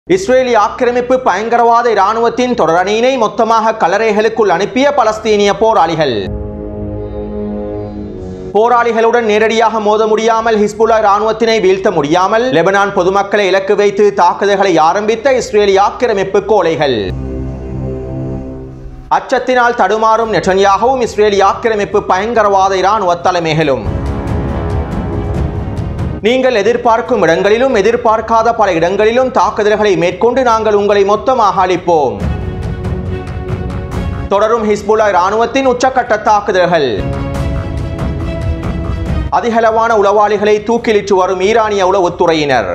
இஸ்ரேலிய ஆக்கிரமிப்பு பயங்கரவாத இராணுவத்தின் தொடரணியினை மொத்தமாக கல்லறைகளுக்குள் அனுப்பிய பலஸ்தீனிய போராளிகள் போராளிகளுடன் நேரடியாக மோத முடியாமல் ஹிஸ்புல்லா இராணுவத்தினை வீழ்த்த முடியாமல் லெபனான் பொதுமக்களை இலக்கு வைத்து தாக்குதல்களை ஆரம்பித்த இஸ்ரேலிய ஆக்கிரமிப்பு கோலைகள் அச்சத்தினால் தடுமாறும் நெட்டன்யாகவும் இஸ்ரேலிய ஆக்கிரமிப்பு பயங்கரவாத இராணுவ தலைமைகளும் நீங்கள் எதிர்பார்க்கும் இடங்களிலும் எதிர்பார்க்காத பல இடங்களிலும் தாக்குதல்களை மேற்கொண்டு நாங்கள் உங்களை மொத்தமாக அளிப்போம் தொடரும் ஹிஸ்புல்லா இராணுவத்தின் உச்சக்கட்ட தாக்குதல்கள் அதிகளவான உளவாளிகளை தூக்கிலிட்டு வரும் ஈரானிய உளவுத்துறையினர்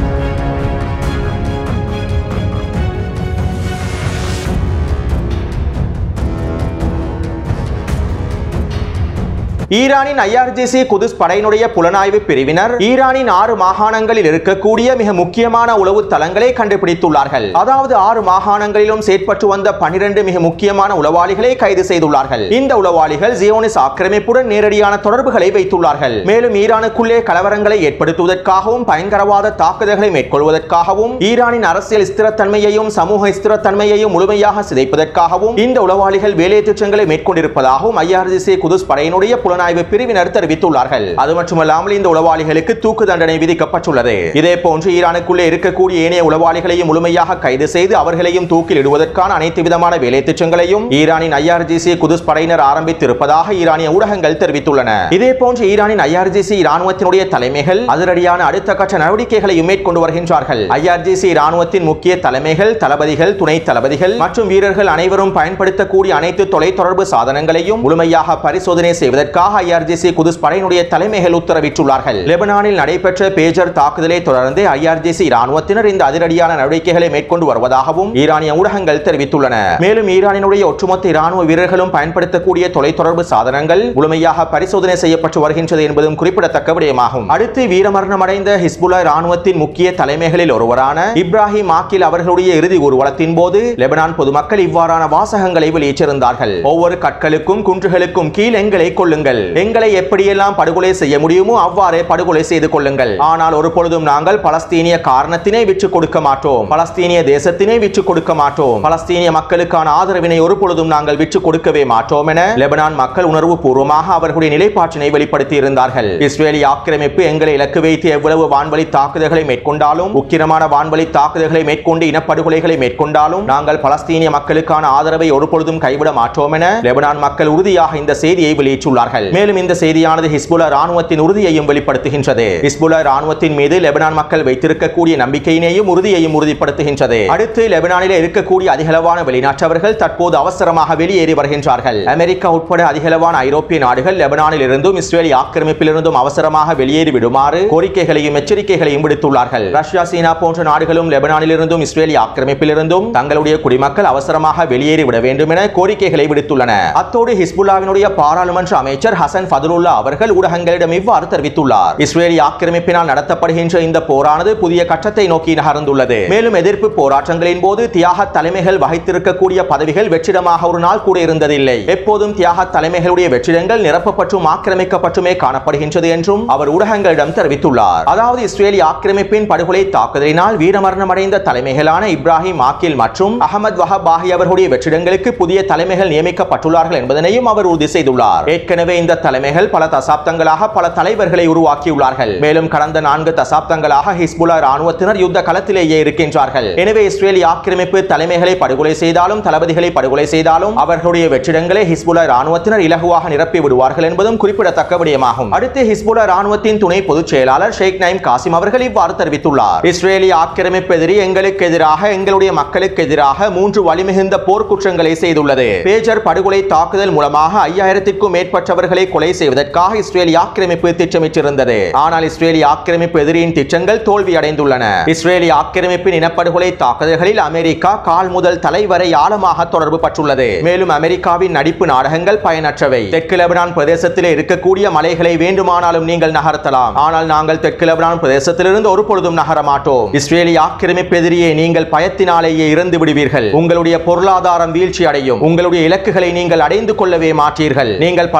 ஈரானின் ஐஆர்ஜிசி குதுஸ் படையினுடைய புலனாய்வு பிரிவினர் ஈரானின் ஆறு மாகாணங்களில் இருக்கக்கூடிய மிக முக்கியமான உளவு தளங்களை கண்டுபிடித்துள்ளார்கள் அதாவது ஆறு மாகாணங்களிலும் செயற்பட்டு வந்த பனிரெண்டு மிக முக்கியமான உளவாளிகளை கைது செய்துள்ளார்கள் இந்த உளவாளிகள் ஜியோனிஸ் ஆக்கிரமிப்புடன் நேரடியான தொடர்புகளை வைத்துள்ளார்கள் மேலும் ஈரானுக்குள்ளே கலவரங்களை ஏற்படுத்துவதற்காகவும் பயங்கரவாத தாக்குதல்களை மேற்கொள்வதற்காகவும் ஈரானின் அரசியல் ஸ்திரத்தன்மையையும் சமூக ஸ்திரத்தன்மையையும் முழுமையாக சிதைப்பதற்காகவும் இந்த உளவாளிகள் வேலை திட்டங்களை மேற்கொண்டிருப்பதாகவும் ஐஆர்ஜிசி குதுஸ் படையினுடைய புலனாய்வு பிரிவினர் தெரிவித்துள்ளார்கள் அது மட்டுமல்லாமல் இந்த உளவாளிகளுக்கு தூக்கு தண்டனை விதிக்கப்பட்டுள்ளது இதே போன்று ஈரானுக்குள்ளே இருக்கக்கூடிய ஏனைய உளவாளிகளையும் முழுமையாக கைது செய்து அவர்களையும் தூக்கில் இடுவதற்கான அனைத்து விதமான வேலை திட்டங்களையும் ஈரானின் ஐஆர்ஜிசி குதுஸ் படையினர் ஆரம்பித்திருப்பதாக ஈரானிய ஊடகங்கள் தெரிவித்துள்ளன இதே போன்று ஈரானின் ஐஆர்ஜிசி இராணுவத்தினுடைய தலைமைகள் அதிரடியான அடுத்த கட்ட நடவடிக்கைகளையும் மேற்கொண்டு வருகின்றார்கள் ஐஆர்ஜிசி இராணுவத்தின் முக்கிய தலைமைகள் தளபதிகள் துணை தளபதிகள் மற்றும் வீரர்கள் அனைவரும் பயன்படுத்தக்கூடிய அனைத்து தொலைத்தொடர்பு சாதனங்களையும் முழுமையாக பரிசோதனை செய்வதற்காக ஐஆர்ஜிசி குதுஸ் படையினுடைய தலைமைகள் உத்தரவிட்டுள்ளார்கள் லெபனானில் நடைபெற்ற பேஜர் தாக்குதலை தொடர்ந்து ஐஆர்ஜிசி இராணுவத்தினர் இந்த அதிரடியான நடவடிக்கைகளை மேற்கொண்டு வருவதாகவும் ஈரானிய ஊடகங்கள் தெரிவித்துள்ளன மேலும் ஈரானினுடைய ஒட்டுமொத்த இராணுவ வீரர்களும் பயன்படுத்தக்கூடிய தொலைத்தொடர்பு சாதனங்கள் முழுமையாக பரிசோதனை செய்யப்பட்டு வருகின்றது என்பதும் குறிப்பிடத்தக்க விடயமாகும் அடுத்து வீரமரணம் அடைந்த ஹிஸ்புல்லா இராணுவத்தின் முக்கிய தலைமைகளில் ஒருவரான இப்ராஹிம் ஆக்கில் அவர்களுடைய இறுதி ஊர்வலத்தின் போது லெபனான் பொதுமக்கள் இவ்வாறான வாசகங்களை வெளியிட்டிருந்தார்கள் ஒவ்வொரு கற்களுக்கும் குன்றுகளுக்கும் கீழ் எங்களை கொள்ளுங்கள் எங்களை எப்படியெல்லாம் படுகொலை செய்ய முடியுமோ அவ்வாறே படுகொலை செய்து கொள்ளுங்கள் ஆனால் ஒரு பொழுதும் நாங்கள் பலஸ்தீனிய காரணத்தினை விற்று கொடுக்க மாட்டோம் பலஸ்தீனிய தேசத்தினை விற்று கொடுக்க மாட்டோம் பலஸ்தீனிய மக்களுக்கான ஆதரவினை ஒரு பொழுதும் நாங்கள் விற்று கொடுக்கவே மாட்டோம் என லெபனான் மக்கள் உணர்வு பூர்வமாக அவர்களுடைய நிலைப்பாட்டினை வெளிப்படுத்தி இருந்தார்கள் இஸ்ரேலிய ஆக்கிரமிப்பு எங்களை இலக்கு வைத்து எவ்வளவு வான்வழி தாக்குதல்களை மேற்கொண்டாலும் உக்கிரமான வான்வழி தாக்குதல்களை மேற்கொண்டு இனப்படுகொலைகளை மேற்கொண்டாலும் நாங்கள் பலஸ்தீனிய மக்களுக்கான ஆதரவை ஒரு பொழுதும் கைவிட மாட்டோம் என லெபனான் மக்கள் உறுதியாக இந்த செய்தியை வெளியிட்டுள்ளார்கள் மேலும் இந்த செய்தியானது ஹிஸ்புல்லா ராணுவத்தின் உறுதியையும் வெளிப்படுத்துகின்றது ஹிஸ்புல்லா ராணுவத்தின் மீது லெபனான் மக்கள் வைத்திருக்கக்கூடிய நம்பிக்கையினையும் உறுதியையும் உறுதிப்படுத்துகின்றது அடுத்து லெபனானிலே இருக்கக்கூடிய அதிகளவான வெளிநாட்டவர்கள் தற்போது அவசரமாக வெளியேறி வருகின்றார்கள் அமெரிக்கா உட்பட அதிகளவான ஐரோப்பிய நாடுகள் லெபனானில் இருந்தும் இஸ்ரேலிய ஆக்கிரமிப்பில் இருந்தும் அவசரமாக வெளியேறி விடுமாறு கோரிக்கைகளையும் எச்சரிக்கைகளையும் விடுத்துள்ளார்கள் ரஷ்யா சீனா போன்ற நாடுகளும் லெபனானில் இருந்தும் இஸ்ரேலிய ஆக்கிரமிப்பில் இருந்தும் தங்களுடைய குடிமக்கள் அவசரமாக வெளியேறி விட வேண்டும் என கோரிக்கைகளை விடுத்துள்ளன அத்தோடு ஹிஸ்புல்லாவினுடைய பாராளுமன்ற அமைச்சர் ஹசன் ஃபதுலுல்லா அவர்கள் ஊடகங்களிடம் இவ்வாறு தெரிவித்துள்ளார் இஸ்ரேலிய ஆக்கிரமிப்பினால் நடத்தப்படுகின்ற இந்த போரானது புதிய கட்டத்தை நோக்கி நகர்ந்துள்ளது மேலும் எதிர்ப்பு போராட்டங்களின் போது தியாக தலைமைகள் வகித்திருக்கக்கூடிய பதவிகள் வெற்றிடமாக ஒரு நாள் கூட இருந்ததில்லை எப்போதும் தியாக தலைமைகளுடைய வெற்றிடங்கள் நிரப்பப்பட்டும் ஆக்கிரமிக்கப்பட்டுமே காணப்படுகின்றது என்றும் அவர் ஊடகங்களிடம் தெரிவித்துள்ளார் அதாவது இஸ்ரேலிய ஆக்கிரமிப்பின் படுகொலை தாக்குதலினால் வீரமரணம் அடைந்த தலைமைகளான இப்ராஹிம் ஆக்கில் மற்றும் அகமது வஹப் ஆகியவர்களுடைய வெற்றிடங்களுக்கு புதிய தலைமைகள் நியமிக்கப்பட்டுள்ளார்கள் என்பதனையும் அவர் உறுதி செய்துள்ளார் ஏற்கனவே இந்த தலைமைகள் பல தசாப்தங்களாக பல தலைவர்களை உருவாக்கியுள்ளார்கள் மேலும் கடந்த நான்கு தசாப்தங்களாக ஹிஸ்புல்லா ராணுவத்தினர் யுத்த களத்திலேயே இருக்கின்றார்கள் எனவே இஸ்ரேலிய ஆக்கிரமிப்பு தலைமைகளை படுகொலை செய்தாலும் தளபதிகளை படுகொலை செய்தாலும் அவர்களுடைய வெற்றிடங்களை ஹிஸ்புல்லா ராணுவத்தினர் இலகுவாக நிரப்பி விடுவார்கள் என்பதும் குறிப்பிடத்தக்க விடயமாகும் அடுத்து ஹிஸ்புல்லா ராணுவத்தின் துணை பொதுச் செயலாளர் ஷேக் நைம் காசிம் அவர்கள் இவ்வாறு தெரிவித்துள்ளார் இஸ்ரேலிய ஆக்கிரமிப்பு எதிரி எங்களுக்கு எதிராக எங்களுடைய மக்களுக்கு எதிராக மூன்று வலிமிகுந்த போர்க்குற்றங்களை செய்துள்ளது பேஜர் படுகொலை தாக்குதல் மூலமாக ஐயாயிரத்திற்கும் மேற்பட்டவர்களை கொலை செய்வதற்காக இஸ்ரேலிய ஆக்கிரமிப்பு திட்டமிட்டிருந்தது ஆனால் இஸ்ரேலிய ஆக்கிரமிப்பு எதிரியின் திட்டங்கள் தோல்வி அடைந்துள்ளன இஸ்ரேலிய ஆக்கிரமிப்பின் இனப்படுகொலை தாக்குதல்களில் அமெரிக்கா கால் முதல் தலை வரை ஆழமாக தொடர்பு பட்டுள்ளது மேலும் அமெரிக்காவின் நடிப்பு நாடகங்கள் பயனற்றவை தெற்கு லெபனான் பிரதேசத்திலே இருக்கக்கூடிய மலைகளை வேண்டுமானாலும் நீங்கள் நகர்த்தலாம் ஆனால் நாங்கள் தெற்கு லெபனான் பிரதேசத்திலிருந்து ஒரு பொழுதும் நகர மாட்டோம் இஸ்ரேலிய ஆக்கிரமிப்பு எதிரியை நீங்கள் பயத்தினாலேயே இறந்து விடுவீர்கள் உங்களுடைய பொருளாதாரம் வீழ்ச்சி அடையும் உங்களுடைய இலக்குகளை நீங்கள் அடைந்து கொள்ளவே மாட்டீர்கள் நீங்கள் பலஸ்தீனிய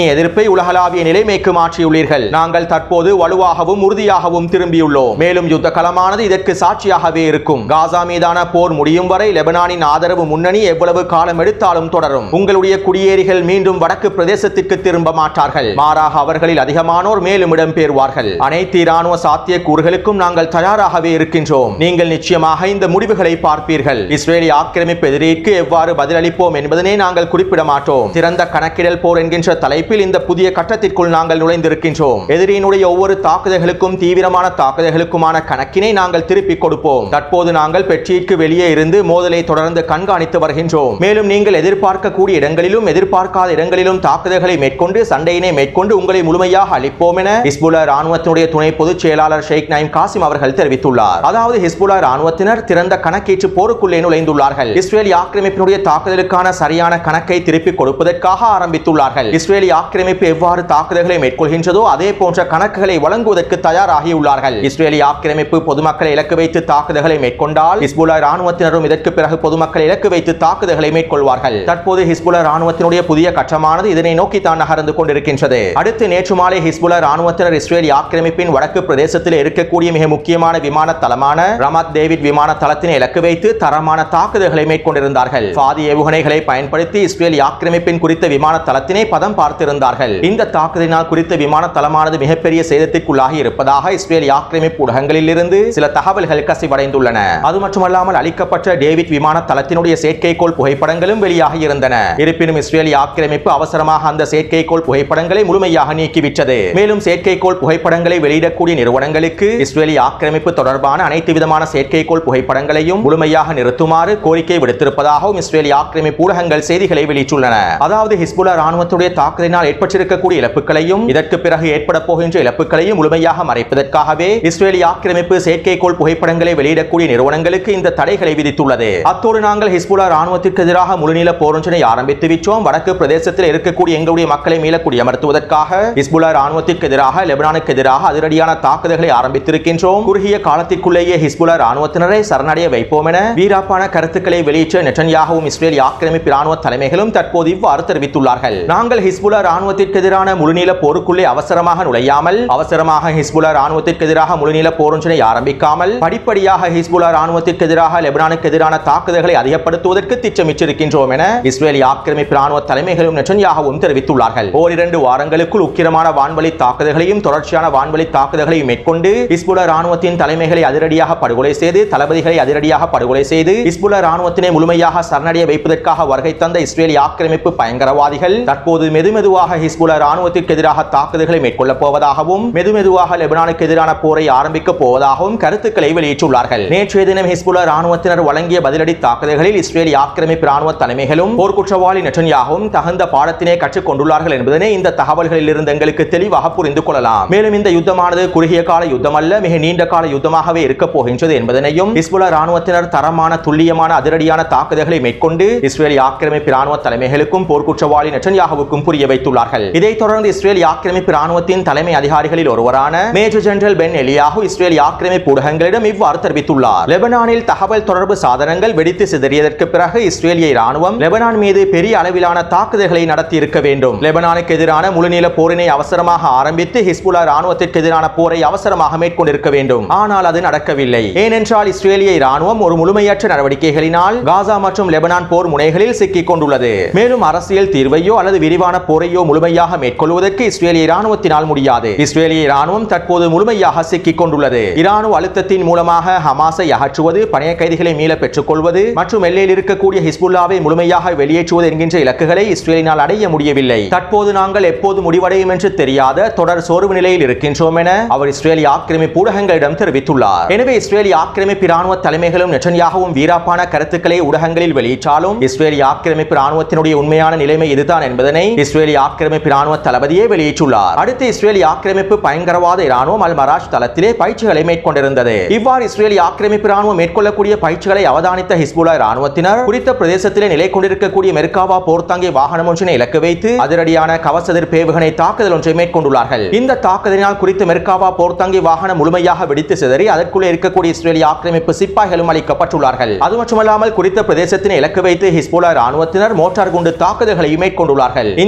ஏனைய எதிர்ப்பை உலகளாவிய நிலைமைக்கு மாற்றியுள்ளீர்கள் நாங்கள் தற்போது வலுவாகவும் உறுதியாகவும் திரும்பியுள்ளோம் மேலும் யுத்த களமானது இதற்கு சாட்சியாகவே இருக்கும் காசா மீதான போர் முடியும் வரை லெபனானின் ஆதரவு முன்னணி எவ்வளவு காலம் எடுத்தாலும் தொடரும் உங்களுடைய குடியேறிகள் மீண்டும் வடக்கு பிரதேசத்திற்கு திரும்ப மாட்டார்கள் மாறாக அவர்களில் அதிகமானோர் மேலும் இடம்பெறுவார்கள் அனைத்து இராணுவ சாத்தியக்கூறுகளுக்கும் நாங்கள் தயாராகவே இருக்கின்றோம் நீங்கள் நிச்சயமாக இந்த முடிவுகளை பார்ப்பீர்கள் இஸ்ரேலி ஆக்கிரமிப்பு எதிரிக்கு எவ்வாறு பதிலளிப்போம் என்பதனை நாங்கள் குறிப்பிட மாட்டோம் திறந்த கணக்கிடல் போர் என்கின்ற தலைப்பில் இந்த புதிய கட்டத்திற்குள் நாங்கள் நுழைந்திருக்கின்றோம் எதிரியினுடைய ஒவ்வொரு தாக்குதல்களுக்கும் தீவிரமான தாக்குதல்களுக்குமான கணக்கினை நாங்கள் திருப்பிக் கொடுப்போம் தற்போது நாங்கள் பெட்சிக்கு வெளியே இருந்து மோதலை தொடர்ந்து கண்காணித்து வருகின்றோம் மேலும் நீங்கள் எதிர்பார்க்கக்கூடிய இடங்களிலும் எதிர்பார்க்காத இடங்களிலும் தாக்குதல்களை மேற்கொண்டு சண்டையினை மேற்கொண்டு உங்களை முழுமையாக அளிப்போம் என ஹிஸ்புல்லா ராணுவத்தினுடைய துணை பொதுச் செயலாளர் ஷேக் நைம் காசிம் அவர்கள் தெரிவித்துள்ளார் அதாவது ஹிஸ்புல்லா ராணுவத்தினர் திறந்த கணக்கீட்டு போருக்குள்ளே நுழைந்துள்ளார்கள் இஸ்ரேலி ஆக்கிரமிப்பினுடைய தாக்குதலுக்கான சரியான கணக்கை திருப்பிக் கொடுப்பதற்காக ஆரம்பித்துள்ளார்கள் இஸ்ரேலி ஆக்கிரமிப்பு எவ்வாறு தாக்குதல்களை மேற்கொள்கின்றதோ அதே போன்ற கணக்குகளை வழங்குவதற்கு தயாராகியுள்ளார்கள் இஸ்ரேலி ஆக்கிரமிப்பு பொதுமக்களை இலக்கு வைத்து தாக்குதல்களை மேற்கொண்டால் ஹிஸ்புல்லா ராணுவத்தினரும் இதற்கு பிறகு பொதுமக்களை இலக்கு வைத்து தாக்குதல்களை மேற்கொள்வார்கள் தற்போது ஹிஸ்புல்லா ராணுவத்தினுடைய புதிய கட்டமானது இதனை நோக்கி தான் நகர்ந்து கொண்டிருக்கின்றது அடுத்து நேற்று மாலை ஹிஸ்புல்லா ராணுவத்தினர் இஸ்ரேலி ஆக்கிரமிப்பின் வடக்கு பிரதேசத்தில் இருக்கக்கூடிய மிக முக்கியமான விமான தளமான ரமத் டேவிட் விமான தளத்தினை இலக்கு வைத்து தரமான தாக்குதல்களை மேற்கொண்டிருந்தார்கள் பாதி ஏவுகணைகளை பயன்படுத்தி இஸ்ரேலி ஆக்கிரமிப்பின் குறித்த விமான தளத்தினை பதம் பார்த்திருந்தார்கள் இந்த தாக்குதலினால் குறித்த விமான தளமானது மிகப்பெரிய சேதத்திற்குள்ளாகி இருப்பதாக இஸ்ரேலி ஆக்கிரமிப்பு ஊடகங்களில் இருந்து சில தகவல்கள் கசிவடைந்துள்ளன அது மட்டுமல்லாமல் அளிக்கப்பட்ட டேவிட் விமான தளத்தினுடைய செயற்கைக்கோள் புகைப்படங்களும் வெளியாகி இருந்தன இருப்பினும் இஸ்ரேலி ஆக்கிரமிப்பு அவசரமாக அந்த செயற்கைக்கோள் புகைப்படங்களை முழுமையாக நீக்கிவிட்டது மேலும் செயற்கைக்கோள் புகைப்படங்களை வெளியிடக்கூடிய நிறுவனங்களுக்கு இஸ்ரேலி ஆக்கிரமிப்பு தொடர்பான அனைத்து விதமான செயற்கைக்கோள் புகைப்படங்களையும் முழுமையாக நிறுத்துமாறு கோரிக்கை விடுத்திருப்பதாகவும் இஸ்ரேலி ஆக்கிரமிப்பு ஊடகங்கள் செய்திகளை வெளியிட்டுள்ளன அதாவது ஹிஸ்புல்லா ராணுவத்துடைய தாக்குதலினால் ஏற்பட்டிருக்கக்கூடிய இழப்புகளையும் இதற்கு பிறகு ஏற்பட போகின்ற இழப்புகளையும் முழுமையாக மறைப்பதற்காகவே இஸ்ரேலி ஆக்கிரமிப்பு செயற்கைக்கோள் புகைப்படங்களை வெளியிடக்கூடிய நிறுவனங்களுக்கு இந்த தடைகளை விதித்துள்ளது அத்தோடு நாங்கள் ஹிஸ்புல்லா ராணுவத்திற்கு எதிராக முழுநீள போரொன்றினை ஆரம்பித்து விட்டோம் வடக்கு பிரதேசத்தில் இருக்கக்கூடிய எங்களுடைய மக்களை மீள குடியமர்த்துவதற்காக ஹிஸ்புல்லா ராணுவத்திற்கு எதிராக லெபனானுக்கு எதிராக அதிரடியான தாக்குதல்களை ஆரம்பித்திருக்கின்றோம் குறுகிய காலத்திற்குள்ளேயே ஹிஸ்புல்லா ராணுவத்தினரை சரணடைய வைப்போம் என வீராப்பான கருத்துக்களை வெளியிட்ட நெட்டன்யாகவும் இஸ்ரேல் ஆக்கிரமிப்பு ராணுவ தலைமைகளும் தற்போது இவ்வாறு தெரிவித்துள்ளார்கள் நாங்கள் ஹிஸ்புல்லா ராணுவத்திற்கு எதிரான முழுநீள போருக்குள்ளே அவசரமாக நுழையாமல் அவசரமாக ஹிஸ்புல்லா ராணுவத்திற்கு எதிராக முழுநீள போரொன்றினை ஆரம்பிக்காமல் படிப்படியாக ஹிஸ்புல்லா ராணுவத்திற்கு எதிராக லெபனானுக்கு எதிரான தாக்குதல்களை அதிகப்படுத்துவதற்கு திட்டமிட்டிருக்கின்றோம் என இஸ்ரேலி ஆக்கிரமிப்பு ராணுவ தலைமைகளும் நெட்டன்யாகவும் தெரிவித்துள்ளார்கள் ஓரிரண்டு வாரங்களுக்குள் உக்கிரமான வான்வழி தாக்குதல்களையும் தொடர்ச்சியான வான்வழி தாக்குதல்களையும் மேற்கொண்டு ஹிஸ்புல்லா ராணுவத்தின் தலைமைகளை அதிரடியாக படுகொலை செய்து தளபதிகளை அதிரடியாக படுகொலை செய்து ஹிஸ்புல்லா ராணுவத்தினை முழுமையாக சரணடைய வைப்பதற்காக வருகை தந்த இஸ்ரேலி ஆக்கிரமிப்பு பயங்கரவாதிகள் தற்போது மெதுமெதுவாக ஹிஸ்புல்லா ராணுவத்திற்கு எதிராக தாக்குதல்களை மேற்கொள்ளப் போவதாகவும் மெதுமெதுவாக லெபனானுக்கு எதிரான போரை ஆரம்பிக்க போவதாகவும் கருத்துக்களை வெளியிட்டுள்ளார்கள் நேற்றைய தினம் ஹிஸ்புல்லா ராணுவத்தினர் வழங்கிய பதிலடி தாக்குதல்களில் இஸ்ரேலி ஆக்கிரமிப்பு ராணுவ தலைமைகளும் போர்க்குற்றவாளி நெட்டன்யாகவும் தகுந்த பாடத்தினை கற்றுக் கொண்டுள்ளார்கள் என்பதனை இந்த தகவல்களில் இருந்து எங்களுக்கு தெளிவாக புரிந்து கொள்ளலாம் மேலும் இந்த யுத்தமானது குறுகிய கால யுத்தம் அல்ல மிக நீண்ட கால யுத்தமாகவே இருக்க போகின்றது என்பதனையும் ஹிஸ்புல்லா ராணுவத்தினர் தரமான துல்லியமான அதிரடியான தாக்குதல்களை மேற்கொண்டு இஸ்ரேலி ஆக்கிரமிப்பு ராணுவ தலைமைகளுக்கும் போர்க்குற்றவாளி நெட்டன்யாகுவுக்கும் புரிய வைத்துள்ளார்கள் இதைத் தொடர்ந்து இஸ்ரேலி ஆக்கிரமிப்பு ராணுவத்தின் தலைமை அதிகாரிகளில் ஒருவரான major general Ben Eliyahu Israeli ஆக்கிரமிப்பு ஊடகங்களிடம் இவ்வாறு தெரிவித்துள்ளார் லெபனானில் தகவல் தொடர்பு சாதனங்கள் வெடித்து சிதறியதற்கு பிறகு இஸ்ரேலிய ராணுவம் லெபனான் மீது பெரிய அளவிலான தாக்குதல்களை நடத்தி இருக்க வேண்டும் லெபனானுக்கு எதிரான முழுநீள போரினை அவசரமாக ஆரம்பித்து ஹிஸ்புல்லா ராணுவத்திற்கு எதிரான போரை அவசரமாக மேற்கொண்டிருக்க வேண்டும் ஆனால் அது நடக்கவில்லை ஏனென்றால் இஸ்ரேலிய ராணுவம் ஒரு முழுமையற்ற நடவடிக்கைகளினால் காசா மற்றும் லெபனான் போர் முனைகளில் சிக்கிக் கொண்டுள்ளது மேலும் அரசியல் தீர்வையோ அல்லது விரிவான போரையோ முழுமையாக மேற்கொள்வதற்கு இஸ்ரேலிய ராணுவத்தினால் முடியாது இஸ்ரேலிய ராணுவம் தற்போது முழுமையாக சிக்கிக் கொண்டுள்ளது இராணுவ அழுத்தத்தின் மூலமாக ஹமாஸை அகற்றுவது பணைய கைதிகளை மீள பெற்றுக்கொள்வது மற்றும் எல்லையில் இருக்கக்கூடிய ஹிஸ்புல்லாவை முழுமையாக வெளியேற்றுவது என்கின்ற இலக்குகளை இஸ்ரேலினால் அடைய முடியவில்லை தற்போது நாங்கள் எப்போது முடிவடையும் என்று தெரியாத தொடர் சோர்வு நிலையில் இருக்கின்றோம் என அவர் இஸ்ரேலிய ஆக்கிரமிப்பு ஊடகங்களிடம் தெரிவித்துள்ளார் எனவே இஸ்ரேலிய ஆக்கிரமிப்பு ராணுவ தலைமைகளும் நெட்டன்யாகவும் வீராப்பான கருத்துக்களை ஊடகங்களில் வெளியிட்டாலும் இஸ்ரேலிய ஆக்கிரமிப்பு ராணுவத்தினுடைய உண்மையான நிலைமை இதுதான் என்பதனை இஸ்ரேலிய ஆக்கிரமிப்பு ராணுவ தளபதியே வெளியிட்டுள்ளார் அடுத்து இஸ்ரேலிய ஆக்கிரமிப்பு பயங்கரவாத இராணுவம் அல் மராஜ் தளத்திலே பயிற்சிகளை மேற்கொண்டிருந்தது இவ்வாறு இஸ்ரேலிய ஆக்கிரமிப்பு ராணுவம் மேற்கொள்ளக்கூடிய பயிற்சிகளை அவதானித்த ஹிஸ்புல்லா ராணுவத்தினர் குறித்த பிரதேசத்திலே நிலை கொண்டிருக்கக்கூடிய மெர்காவா போர்த்தாங்கி வாகனம் ஒன்றினை இலக்கு வைத்து அதிரடியான கவச எதிர்ப்பு ஏவுகணை தாக்குதல் ஒன்றை மேற்கொண்டுள்ளார்கள் இந்த தாக்குதலினால் குறித்த மெர்காவா போர்த்தாங்கி வாகனம் முழுமையாக வெடித்து சிதறி அதற்குள்ளே இருக்கக்கூடிய இஸ்ரேலிய ஆக்கிரமிப்பு சிப்பாய்களும் அளிக்கப்பட்டுள்ளார்கள் அது மட்டுமல்லாமல் குறித்த பிரதேசத்தினை இலக்கு வைத்து ஹிஸ்புல்லா ராணுவத்தினர் மோட்டார் குண்டு தாக்குதல்களை மேற்கொண்டுள்ளார்கள் இந்த தாக்குதல்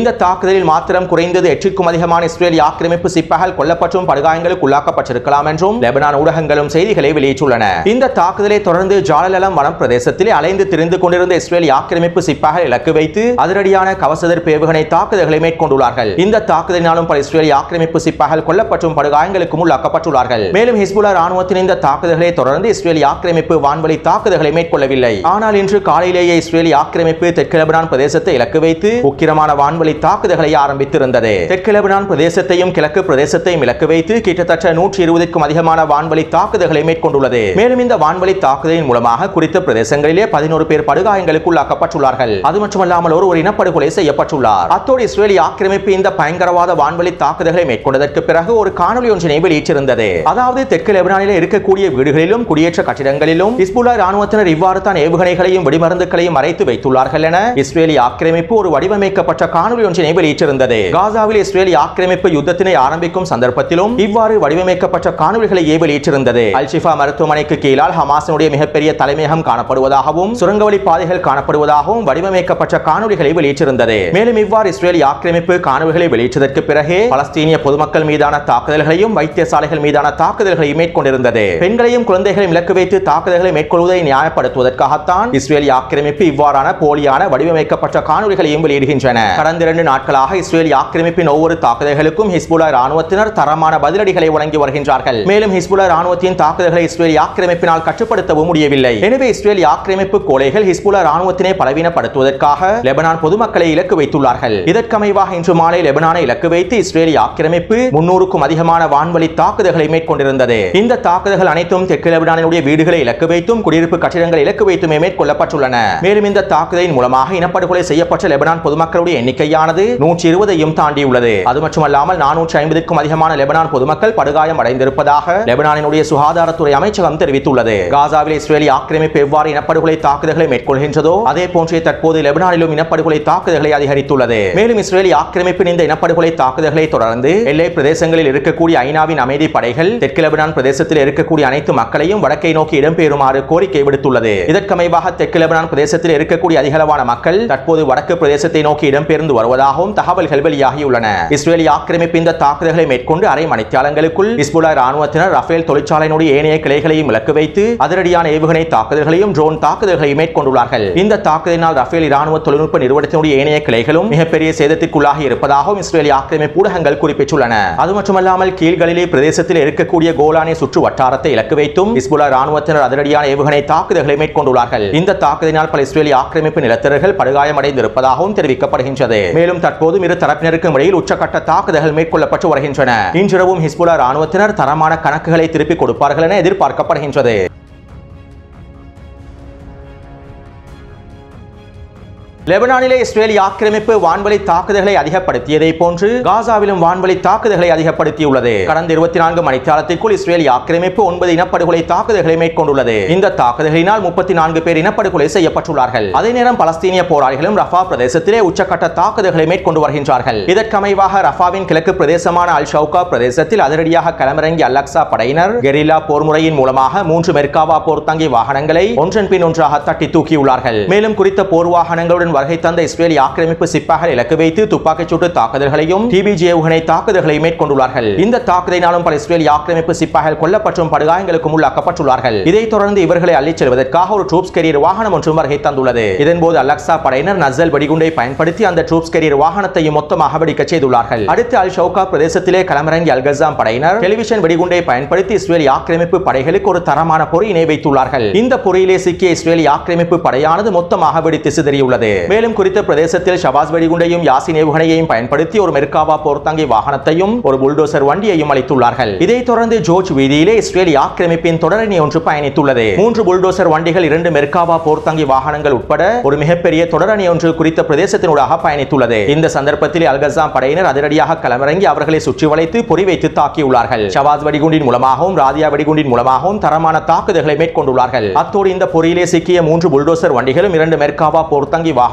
தாக்குதலில் மாத்திரம் குறைந்தது எட்டுக்கும் அதிகமான இஸ்ரேலிய ஆக்கிரமிப்பு சிப்பாய்கள் கொல்லப்பட்டும் படுகாயங்களுக்கு உள்ளாக்கப்பட்டிருக்கலாம் என்றும் லெபனான் ஊடகங்களும் செய்திகளை வெளியிட்டுள்ளன இந்த தாக்குதலை தொடர்ந்து ஜாலலம் வனம் பிரதேசத்திலே அலைந்து திரிந்து கொண்டிருந்த இஸ்ரேலிய ஆக்கிரமிப்பு சிப்பாய்கள் இலக்கு வைத்து அதிரடியான கவசதர் ஏவுகணை தாக்குதல்களை மேற்கொண்டுள்ளார்கள் இந்த தாக்குதலினாலும் பல இஸ்ரேலிய ஆக்கிரமிப்பு சிப்பாய்கள் கொல்லப்பட்டும் படுகாயங்களுக்கும் உள்ளாக்கப்பட்டுள்ளார்கள் மேலும் ஹிஸ்புல்லா ராணுவத்தின் இந்த தாக்குதல்களை தொடர்ந்து இஸ்ரேலிய ஆக்கிரமிப்பு வான்வழி தாக்குதல்களை மேற்கொள்ளவில்லை ஆனால் இன்று காலையிலேயே இஸ்ரேலிய ஆக்கிரமிப்பு தெற்கு லெபனான் பிரதேசத்தை இலக்கு வைத்து உக்கிரமான வான்வழி தாக்குதல்களை ஆரம்பித்திருந்தது தெற்கு லெபனான் பிரதேசத்தையும் கிழக்கு பிரதேசத்தையும் இலக்கு வைத்து கிட்டத்தட்ட நூற்றி இருபதுக்கும் அதிகமான வான்வழி தாக்குதல்களை மேற்கொண்டுள்ளது மேலும் இந்த வான்வழி தாக்குதலின் மூலமாக குறித்த பிரதேசங்களிலே பதினோரு பேர் படுகாயங்களுக்கு உள்ளாக்கப்பட்டுள்ளார்கள் அது மட்டுமல்லாமல் ஒரு ஒரு இனப்படுகொலை செய்யப்பட்டுள்ளார் அத்தோடு இஸ்ரேலிய ஆக்கிரமிப்பு இந்த பயங்கரவாத வான்வழி தாக்குதல்களை மேற்கொண்டதற்கு பிறகு ஒரு காணொலி ஒன்றினை வெளியிட்டிருந்தது அதாவது தெற்கு லெபனானில் இருக்கக்கூடிய வீடுகளிலும் குடியேற்ற கட்டிடங்களிலும் இஸ்புல்லா ராணுவத்தினர் இவ்வாறு தான் ஏவுகணைகளையும் வெடிமருந்துகளையும் மறைத்து வைத்துள்ளார்கள் என இஸ்ரேலிய ஆக்கிரமிப்பு ஒரு வடிவமைக்கப்பட்ட காணொலி ஒன்றினை வெளியிட்டிருந்தது காசாவில் இஸ்ரேலிய ஆக்கிரமிப்பு யுத்தத்தினை ஆரம்பிக்கும் சந்தர்ப்பத்திலும் இவ்வாறு வடிவமைக்கப்பட்ட காணொலிகளை வெளியிட்டிருந்தது அல்ஷிஃபா மருத்துவமனைக்கு கீழால் ஹமாஸினுடைய மிகப்பெரிய தலைமையகம் காணப்படுவதாகவும் சுரங்கவழி பாதைகள் காணப்படுவதாகவும் வடிவமைக்கப்பட்ட காணொலிகளை வெளியிட்டிருந்தது மேலும் இவ்வாறு இஸ்ரேலிய ஆக்கிரமிப்பு காணொலிகளை வெளியிட்டதற்கு பிறகு பலஸ்தீனிய பொதுமக்கள் மீதான தாக்குதல்களையும் வைத்தியசாலைகள் மீதான தாக்குதல்களையும் மேற்கொண்டிருந்தது பெண்களையும் குழந்தைகளையும் இலக்கு வைத்து தாக்குதல்களை மேற்கொள்வதை நியாயப்படுத்துவதற்காகத்தான் இஸ்ரேலிய ஆக்கிரமிப்பு இவ்வாறான போலியான வடிவமைக்கப்பட்ட காணொலிகளையும் வெளியிடுகின்றன கடந்த இரண்டு நாட்களாக இஸ்ரேலிய ஆக்கிரமிப்பின் ஒவ்வொரு தாக்குதல்களுக்கும் ஹிஸ்புல்லா ராணுவத்தினர் தரமான பதிலடிகளை வழங்கி வருகின்றார்கள் மேலும் ஹிஸ்புல்லா ராணுவத்தின் தாக்குதல்களை இஸ்ரேலிய ஆக்கிரமிப்பினால் கட்டுப்படுத்தவும் முடியவில்லை எனவே இஸ்ரேலிய ஆக்கிரமிப்பு கோலைகள் ஹிஸ்புல்லா ராணுவத்தினை பலவீனப்படுத்துவதற்காக லெபனான் பொதுமக்களை இலக்கு வைத்துள்ளார்கள் இதற்கமைவாக இன்று மாலை லெபனானை இலக்கு வைத்து இஸ்ரேலிய ஆக்கிரமிப்பு முன்னூறுக்கும் அதிகமான வான்வழி தாக்குதல்களை மேற்கொண்டிருந்தது இந்த தாக்குதல்கள் அனைத்தும் தெற்கு லெபனானினுடைய வீடுகளை இலக்கு வைத்தும் குடியிருப்பு கட்டிடங்களை இலக்கு வைத்துமே மேற்கொள்ளப்பட்டுள்ளன மேலும் இந்த தாக்குதலின் மூலமாக இனப்படுகொலை செய்யப்பட்ட லெபனான் பொதுமக்களுடைய எண்ணிக்கையானது நூற்றி இருபதையும் தாண்டியுள்ளது அது மட்டுமல்லாமல் நானூற்றி ஐம்பதுக்கும் அதிகமான லெபனான் பொதுமக்கள் படுகாயம் அடைந்திருப்பதாக லெபனானினுடைய சுகாதாரத்துறை அமைச்சகம் தெரிவித்துள்ளது காசாவில் இஸ்ரேலிய ஆக்கிரமிப்பு எவ்வாறு இனப்படுகொலை தாக்குதல்களை மேற்கொள்கின்றதோ அதே போன்றே தற்போது லெபனானிலும் இனப்படுகொலை தாக்குதல்களை அதிகரித்துள்ளது மேலும் இஸ்ரேலிய ஆக்கிரமிப்பின் இந்த இனப்படுகொலை தாக்குதல்களை தொடர்ந்து எல்லை பிரதேசங்களில் இருக்கக்கூடிய ஐநாவின் அமைதி படைகள் தெற்கு லெபனான் பிரதேசத்தில் இருக்கக்கூடிய அனைத்து மக்களையும் வடக்கை நோக்கி இடம்பெறுமாறு கோரிக்கை விடுத்துள்ளது இதற்கமைவாக தெற்கு லெபனான் பிரதேசத்தில் இருக்கக்கூடிய அதிகளவான மக்கள் தற்போது வடக்கு பிரதேசத்தை நோக்கி இடம்பெயர்ந்து வருவதாகவும் தகவல்கள் வெளியாகியுள்ளன இஸ்ரேலிய ஆக்கிரமிப்பு இந்த தாக்குதல்களை மேற்கொண்டு அரை மணித்தியாலங்களுக்குள் இஸ்புல்லா ராணுவத்தினர் ரஃபேல் தொழிற்சாலையினுடைய ஏனைய கிளைகளையும் இலக்கு வைத்து அதிரடியான ஏவுகணை தாக்குதல்களையும் ட்ரோன் தாக்குதல்களையும் மேற்கொண்டுள்ளார்கள் இந்த தாக்குதலினால் ரஃபேல் இராணுவ தொழில்நுட்ப நிறுவனத்தினுடைய ஏனைய கிளைகளும் மிகப்பெரிய சேதத்திற்குள்ளாகி இருப்பதாகவும் இஸ்ரேலிய ஆக்கிரமிப்பு ஊடகங்கள் குறிப்பிட்டுள்ளன அது மட்டுமல்லாமல் கீழ்களிலே பிரதேசத்தில் இருக்கக்கூடிய கோலானி சுற்று வட்டாரத்தை இலக்கு வைத்தும் இஸ்புல்லா ராணுவத்தினர் அதிரடியான ஏவுகணை தாக்குதல்களை மேற்கொண்டுள்ளார்கள் இந்த தாக்குதலினால் பல இஸ்ரேலிய ஆக்கிரமிப்பு நிலத்தர்கள் படுகாயமடைந்திருப்பதாகவும் தெரிவிக்கப்படுகின்றது மேலும் தற்போதும் இரு தரப்பினருக்கும் இடையில் உச்சக்கட்ட தாக்குதல்கள் மேற்கொள்ளப்பட்டு வருகின்றன இன்றிரவும் ஹிஸ்புல்லா ராணுவத்தினர் தரமான கணக்குகளை திருப்பிக் கொடுப்பார்கள் என எதிர்பார்க்கப்படுகின்றது லெபனானிலே இஸ்ரேலிய ஆக்கிரமிப்பு வான்வழி தாக்குதல்களை அதிகப்படுத்தியதை போன்று காசாவிலும் வான்வழி தாக்குதல்களை அதிகப்படுத்தியுள்ளது கடந்த இருபத்தி நான்கு மணித்தாளத்திற்குள் இஸ்ரேலிய ஆக்கிரமிப்பு ஒன்பது இனப்படுகொலை தாக்குதல்களை மேற்கொண்டுள்ளது இந்த தாக்குதல்களினால் முப்பத்தி நான்கு பேர் இனப்படுகொலை செய்யப்பட்டுள்ளார்கள் அதே நேரம் பலஸ்தீனிய போராளிகளும் ரஃபா பிரதேசத்திலே உச்சக்கட்ட தாக்குதல்களை மேற்கொண்டு வருகின்றார்கள் இதற்கமைவாக ரஃபாவின் கிழக்கு பிரதேசமான அல் ஷவுகா பிரதேசத்தில் அதிரடியாக களமிறங்கிய அலக்சா படையினர் கெரில்லா போர் முறையின் மூலமாக மூன்று மெர்காவா போர் தங்கி வாகனங்களை ஒன்றன் பின் ஒன்றாக தட்டி தூக்கியுள்ளார்கள் மேலும் குறித்த போர் வாகனங்களுடன் வருகை தந்த இஸ்ரேலிய ஆக்கிரமிப்பு சிப்பாய்கள் இலக்கு வைத்து துப்பாக்கிச் சூட்டு தாக்குதல்களையும் டிபிஜி ஏவுகணை தாக்குதல்களையும் மேற்கொண்டுள்ளார்கள் இந்த தாக்குதலினாலும் பல இஸ்ரேலிய ஆக்கிரமிப்பு சிப்பாய்கள் கொல்லப்பட்டும் படுகாயங்களுக்கும் உள்ளாக்கப்பட்டுள்ளார்கள் இதைத் தொடர்ந்து இவர்களை அள்ளிச் செல்வதற்காக ஒரு ட்ரூப்ஸ் கெரியர் வாகனம் ஒன்றும் வருகை தந்துள்ளது இதன்போது அலக்சா படையினர் நசல் வெடிகுண்டை பயன்படுத்தி அந்த ட்ரூப்ஸ் கெரியர் வாகனத்தையும் மொத்தமாக வெடிக்கச் செய்துள்ளார்கள் அடுத்து அல் ஷவுகா பிரதேசத்திலே களமிறங்கிய அல் கசாம் படையினர் டெலிவிஷன் வெடிகுண்டை பயன்படுத்தி இஸ்ரேலிய ஆக்கிரமிப்பு படைகளுக்கு ஒரு தரமான பொறியினை வைத்துள்ளார்கள் இந்த பொறியிலே சிக்கிய இஸ்ரேலிய ஆக்கிரமிப்பு படையானது மொத்தமாக வெடித்து சிதறியுள்ளது மேலும் குறித்த பிரதேசத்தில் ஷபாஸ் வெடிகுண்டையும் யாசின் ஏவுகணையையும் பயன்படுத்தி ஒரு மெர்காவா போர்த்தாங்கி வாகனத்தையும் ஒரு புல்டோசர் வண்டியையும் அளித்துள்ளார்கள் இதைத் தொடர்ந்து ஜோர்ஜ் வீதியிலே இஸ்ரேலிய ஆக்கிரமிப்பின் தொடரணி ஒன்று பயணித்துள்ளது மூன்று புல்டோசர் வண்டிகள் இரண்டு மெர்காவா போர்த்தாங்கி வாகனங்கள் உட்பட ஒரு மிகப்பெரிய தொடரணி ஒன்று குறித்த பிரதேசத்தினூடாக பயணித்துள்ளது இந்த சந்தர்ப்பத்தில் அல்கசாம் படையினர் அதிரடியாக களமிறங்கி அவர்களை சுற்றி வளைத்து பொறி வைத்து தாக்கியுள்ளார்கள் ஷவாஸ் வெடிகுண்டின் மூலமாகவும் ராதியா வெடிகுண்டின் மூலமாகவும் தரமான தாக்குதல்களை மேற்கொண்டுள்ளார்கள் அத்தோடு இந்த பொறியிலே சிக்கிய மூன்று புல்டோசர் வண்டிகளும் இரண்டு மெர்காவா போர்த்தாங்கி வாகன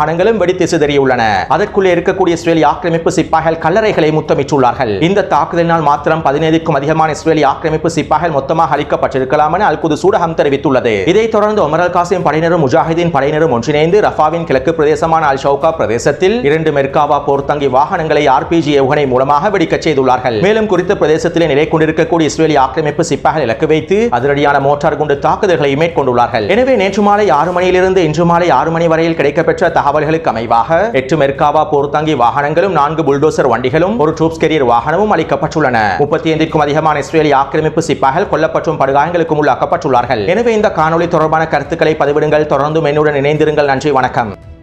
வாகனங்களும் வெடித்து சிதறியுள்ளன அதற்குள்ளே இருக்கக்கூடிய இஸ்ரேலிய ஆக்கிரமிப்பு சிப்பாய்கள் கல்லறைகளை முத்தமிட்டுள்ளார்கள் இந்த தாக்குதலினால் மாத்திரம் பதினேழுக்கும் அதிகமான இஸ்ரேலிய ஆக்கிரமிப்பு சிப்பாய்கள் மொத்தமாக அளிக்கப்பட்டிருக்கலாம் என அல்குது சூடகம் தெரிவித்துள்ளது இதைத் தொடர்ந்து ஒமர் அல் காசிம் படையினரும் முஜாஹிதீன் படையினரும் ஒன்றிணைந்து ரஃபாவின் கிழக்கு பிரதேசமான அல் ஷவுகா பிரதேசத்தில் இரண்டு மெர்காவா போர்த்தங்கி வாகனங்களை ஆர்பிஜி ஏவுகணை மூலமாக வெடிக்கச் செய்துள்ளார்கள் மேலும் குறித்த பிரதேசத்திலே நிலை கொண்டிருக்கக்கூடிய இஸ்ரேலிய ஆக்கிரமிப்பு சிப்பாய்கள் இலக்கு வைத்து அதிரடியான மோட்டார் குண்டு தாக்குதல்களை மேற்கொண்டுள்ளார்கள் எனவே நேற்று மாலை ஆறு மணியிலிருந்து இன்று மாலை ஆறு மணி வரையில் கிடைக்கப்பெற்ற தகவல்களுக்கு அமைவாக எட்டு மெர்காவா போர்த்தங்கி வாகனங்களும் நான்கு புல்டோசர் வண்டிகளும் ஒரு ட்ரூப்ஸ் கெரியர் வாகனமும் அளிக்கப்பட்டுள்ளன முப்பத்தி ஐந்திற்கும் அதிகமான இஸ்ரேலிய ஆக்கிரமிப்பு சிப்பாய்கள் கொல்லப்பட்டும் படுகாயங்களுக்கும் உள்ளாக்கப்பட்டுள்ளார்கள் எனவே இந்த காணொளி தொடர்பான கருத்துக்களை பதிவிடுங்கள் தொடர்ந்தும் என்னுடன் இணைந்திருங்கள் நன்றி வணக்கம்